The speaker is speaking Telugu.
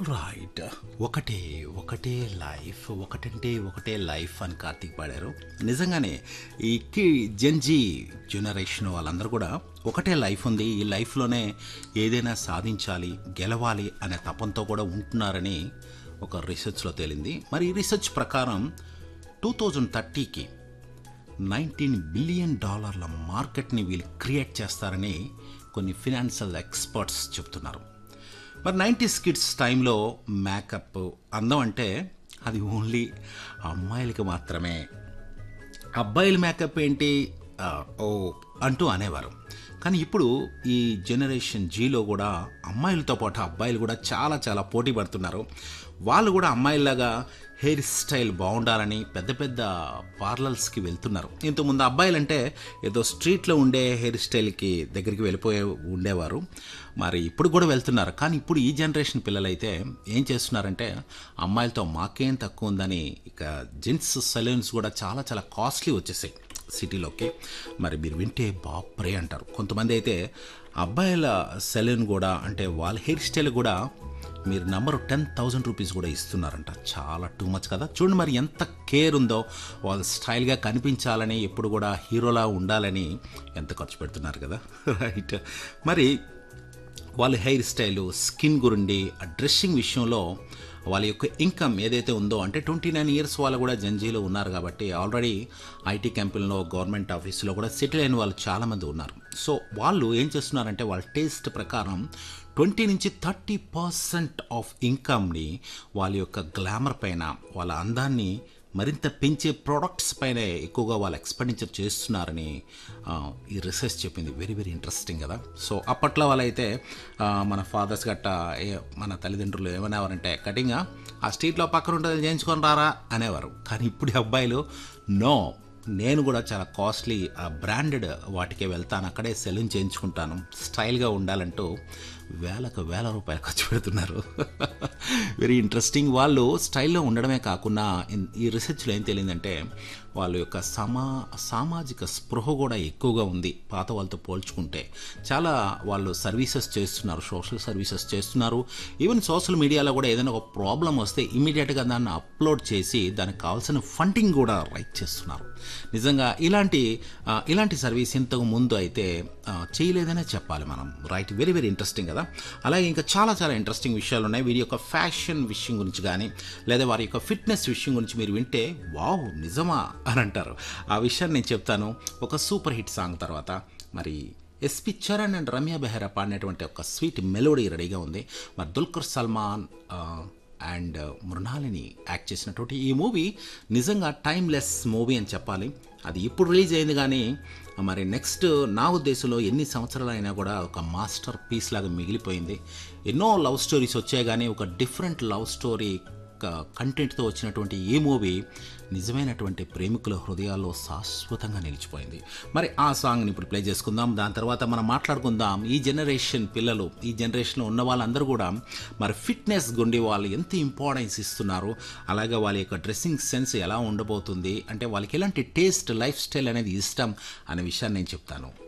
ఆల్ రైట్ ఒకటే ఒకటే లైఫ్ ఒకటంటే ఒకటే లైఫ్ అని కార్తీక్ పాడారు నిజంగానే ఈ కి జెన్జీ జనరేషన్ వాళ్ళందరూ కూడా ఒకటే లైఫ్ ఉంది ఈ లైఫ్లోనే ఏదైనా సాధించాలి గెలవాలి అనే తపంతో కూడా ఉంటున్నారని ఒక రీసెర్చ్లో తేలింది మరి ఈ రీసెర్చ్ ప్రకారం టూ థౌజండ్ థర్టీకి నైన్టీన్ బిలియన్ డాలర్ల మార్కెట్ని వీళ్ళు క్రియేట్ చేస్తారని కొన్ని ఫినాన్షియల్ ఎక్స్పర్ట్స్ చెప్తున్నారు మరి నైంటీస్ కిడ్స్ టైంలో మేకప్ అందం అంటే అది ఓన్లీ అమ్మాయిలకి మాత్రమే అబ్బాయిల మేకప్ ఏంటి ఆ, ఓ అంటూ అనేవారు కానీ ఇప్పుడు ఈ జనరేషన్ జీలో కూడా అమ్మాయిలతో పాటు అబ్బాయిలు కూడా చాలా చాలా పోటీ పడుతున్నారు వాళ్ళు కూడా అమ్మాయిలాగా హెయిర్ స్టైల్ బాగుండాలని పెద్ద పెద్ద పార్లర్స్కి వెళ్తున్నారు ఇంతకుముందు అబ్బాయిలు అంటే ఏదో స్ట్రీట్లో ఉండే హెయిర్ స్టైల్కి దగ్గరికి వెళ్ళిపోయే ఉండేవారు మరి ఇప్పుడు కూడా వెళ్తున్నారు కానీ ఇప్పుడు ఈ జనరేషన్ పిల్లలైతే ఏం చేస్తున్నారంటే అమ్మాయిలతో మాకేం తక్కువ ఉందని ఇక జెంట్స్ సెలూన్స్ కూడా చాలా చాలా కాస్ట్లీ వచ్చేసాయి సిటీలోకి మరి మీరు వింటే బాప్రే అంటారు కొంతమంది అయితే అబ్బాయిల సెలూన్ కూడా అంటే వాళ్ళ హెయిర్ స్టైల్ కూడా మీరు నంబర్ టెన్ థౌజండ్ రూపీస్ కూడా ఇస్తున్నారంట చాలా టూ మచ్ కదా చూడండి మరి ఎంత కేర్ ఉందో వాళ్ళు స్టైల్గా కనిపించాలని ఎప్పుడు కూడా హీరోలా ఉండాలని ఎంత ఖర్చు పెడుతున్నారు కదా రైట్ మరి వాళ్ళ హెయిర్ స్టైలు స్కిన్ గురించి ఆ డ్రెస్సింగ్ విషయంలో వాళ్ళ యొక్క ఇన్కమ్ ఏదైతే ఉందో అంటే ట్వంటీ నైన్ ఇయర్స్ వాళ్ళు కూడా జంజీలో ఉన్నారు కాబట్టి ఆల్రెడీ ఐటీ కంపెనీలో గవర్నమెంట్ ఆఫీసులో కూడా సెటిల్ అయిన వాళ్ళు చాలామంది ఉన్నారు సో వాళ్ళు ఏం చేస్తున్నారంటే వాళ్ళ టేస్ట్ ప్రకారం ట్వంటీ నుంచి థర్టీ పర్సెంట్ ఆఫ్ ఇన్కమ్ని వాళ్ళ యొక్క గ్లామర్ పైన వాళ్ళ అందాన్ని మరింత పెంచే ప్రోడక్ట్స్ పైన ఎక్కువగా వాళ్ళు ఎక్స్పెండిచర్ చేస్తున్నారని ఆ, ఈ రీసెర్చ్ చెప్పింది వెరీ వెరీ ఇంట్రెస్టింగ్ కదా సో అప్పట్లో వాళ్ళైతే ఆ, మన ఫాదర్స్ గట్ట ఏ- మన తల్లిదండ్రులు ఏమనేవారంటే కటింగ్ ఆ స్ట్రీట్లో పక్కన ఉంటుంది చేయించుకొని రారా అనేవారు కానీ ఇప్పుడు ఈ అబ్బాయిలు నో నేను కూడా చాలా కాస్ట్లీ బ్రాండెడ్ వాటికే వెళ్తాను అక్కడే సెలూన్ చేయించుకుంటాను స్టైల్గా ఉండాలంటూ వేలకు వేల రూపాయలు ఖర్చు పెడుతున్నారు వెరీ ఇంట్రెస్టింగ్ వాళ్ళు స్టైల్లో ఉండడమే కాకుండా ఇన్- ఈ రీసెర్చ్లో ఏం తెలియదంటే వాళ్ళ యొక్క సమా సామాజిక స్పృహ కూడా ఎక్కువగా ఉంది పాత వాళ్ళతో పోల్చుకుంటే చాలా వాళ్ళు సర్వీసెస్ చేస్తున్నారు సోషల్ సర్వీసెస్ చేస్తున్నారు ఈవెన్ సోషల్ మీడియాలో కూడా ఏదైనా ఒక ప్రాబ్లం వస్తే ఇమీడియట్గా దాన్ని అప్లోడ్ చేసి దానికి కావాల్సిన ఫండింగ్ కూడా రైట్ చేస్తున్నారు నిజంగా ఇలాంటి ఆ, ఇలాంటి సర్వీస్ ఇంతకు ముందు అయితే ఆ, చేయలేదనే చెప్పాలి మనం రైట్ వెరీ వెరీ ఇంట్రెస్టింగ్ కదా అలాగే ఇంకా చాలా చాలా ఇంట్రెస్టింగ్ విషయాలు ఉన్నాయి వీరి యొక్క ఫ్యాషన్ విషయం గురించి కానీ లేదా వారి యొక్క ఫిట్నెస్ విషయం గురించి మీరు వింటే వావ్ నిజమా అని అంటారు ఆ విషయాన్ని నేను చెప్తాను ఒక సూపర్ హిట్ సాంగ్ తర్వాత మరి ఎస్పి చరణ్ అండ్ రమ్య బెహరా పాడినటువంటి ఒక స్వీట్ మెలోడీ రెడీగా ఉంది మరి దుల్కర్ సల్మాన్ ఆ, అండ్ మృణాలిని యాక్ట్ చేసినటువంటి ఈ మూవీ నిజంగా టైమ్లెస్ మూవీ అని చెప్పాలి అది ఇప్పుడు రిలీజ్ అయింది కానీ మరి నెక్స్ట్ నా ఉద్దేశంలో ఎన్ని సంవత్సరాలు అయినా కూడా ఒక మాస్టర్ పీస్ లాగా మిగిలిపోయింది ఎన్నో లవ్ స్టోరీస్ వచ్చాయి కానీ ఒక డిఫరెంట్ లవ్ స్టోరీ కంటెంట్తో వచ్చినటువంటి ఈ మూవీ నిజమైనటువంటి ప్రేమికుల హృదయాల్లో శాశ్వతంగా నిలిచిపోయింది మరి ఆ సాంగ్ని ఇప్పుడు ప్లే చేసుకుందాం దాని తర్వాత మనం మాట్లాడుకుందాం ఈ జనరేషన్ పిల్లలు ఈ జనరేషన్లో ఉన్న వాళ్ళందరూ కూడా మరి ఫిట్నెస్ గుండి వాళ్ళు ఎంత ఇంపార్టెన్స్ ఇస్తున్నారు అలాగే వాళ్ళ యొక్క డ్రెస్సింగ్ సెన్స్ ఎలా ఉండబోతుంది అంటే వాళ్ళకి ఎలాంటి టేస్ట్ లైఫ్ స్టైల్ అనేది ఇష్టం అనే విషయాన్ని నేను చెప్తాను